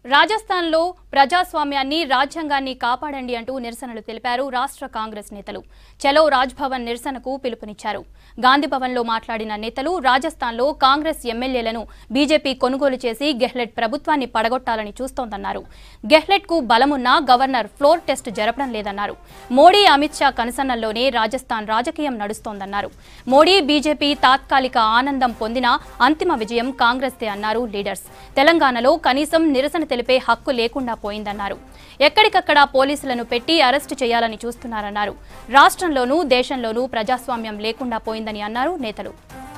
రాజస్థాన్లో ప్రజాస్వామ్యాన్ని రాజ్యాంగాన్ని కాపాడండి అంటూ నిరసనలు తెలిపారు రాష్ట్ర కాంగ్రెస్ నేతలు చలో రాజ్భవన్ నిరసనకు పిలుపునిచ్చారు గాంధీభవన్లో మాట్లాడిన నేతలు రాజస్థాన్లో కాంగ్రెస్ ఎమ్మెల్యేలను బీజేపీ కొనుగోలు చేసి గెహ్లెట్ ప్రభుత్వాన్ని పడగొట్టాలని చూస్తోందన్నారు గెహ్లెట్కు బలమున్నా గవర్నర్ ఫ్లోర్ టెస్ట్ జరపడం లేదన్నారు మోడీ అమిత్ షా కనుసన్నల్లోనే రాజస్థాన్ రాజకీయం నడుస్తోందన్నారు మోడీ బీజేపీ తాత్కాలిక ఆనందం పొందినా అంతిమ విజయం కాంగ్రెస్దే అన్నారు లీడర్స్ తెలంగాణలో కనీసం నిరసన తెలిపే హక్కు లేకుండా పోయిందన్నారు ఎక్కడికక్కడ పోలీసులను పెట్టి అరెస్టు చేయాలని చూస్తున్నారన్నారు రాష్ట్రంలోనూ దేశంలోనూ ప్రజాస్వామ్యం లేకుండా పోయిందని అన్నారు నేతలు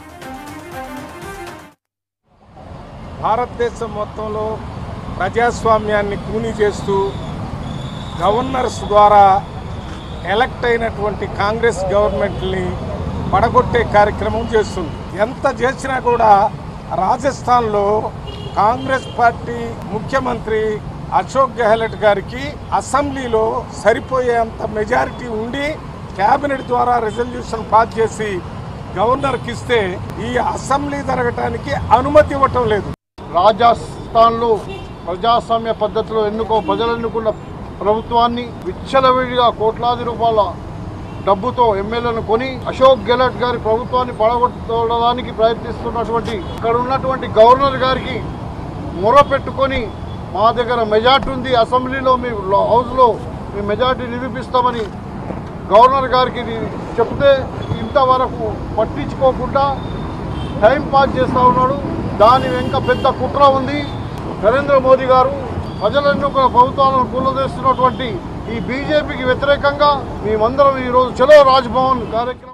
భారతదేశం మొత్తంలో ప్రజాస్వామ్యాన్ని కూని చేస్తూ గవర్నర్స్ ద్వారా ఎలక్ట్ అయినటువంటి కాంగ్రెస్ గవర్నమెంట్ని పడగొట్టే కార్యక్రమం చేస్తుంది ఎంత చేసినా కూడా రాజస్థాన్లో కాంగ్రెస్ పార్టీ ముఖ్యమంత్రి అశోక్ గెహ్లట్ గారికి అసెంబ్లీలో సరిపోయేంత మెజారిటీ ఉండి కేబినెట్ ద్వారా రెజల్యూషన్ పాస్ చేసి గవర్నర్కి ఇస్తే ఈ అసెంబ్లీ జరగటానికి అనుమతి ఇవ్వటం లేదు రాజస్థాన్లో ప్రజాస్వామ్య పద్ధతిలో ఎన్నుకో ప్రజలు ఎన్నుకున్న ప్రభుత్వాన్ని విచ్చలవిడిగా కోట్లాది రూపాయల డబ్బుతో ఎమ్మెల్యేలను కొని అశోక్ గెహ్లట్ గారి ప్రభుత్వాన్ని పడగొట్టడానికి ప్రయత్నిస్తున్నటువంటి ఇక్కడ ఉన్నటువంటి గవర్నర్ గారికి మొర పెట్టుకొని మా దగ్గర మెజార్టీ ఉంది అసెంబ్లీలో మీ హౌస్లో మీ మెజార్టీ నిరూపిస్తామని గవర్నర్ గారికి ఇది చెప్తే ఇంతవరకు పట్టించుకోకుండా టైం పాస్ చేస్తూ ఉన్నాడు దాని వెనుక పెద్ద కుట్ర ఉంది నరేంద్ర మోదీ గారు ప్రజలను ప్రభుత్వాలను కూలదీస్తున్నటువంటి ఈ బీజేపీకి వ్యతిరేకంగా మేమందరం ఈరోజు చలో రాజ్భవన్ కార్యక్రమం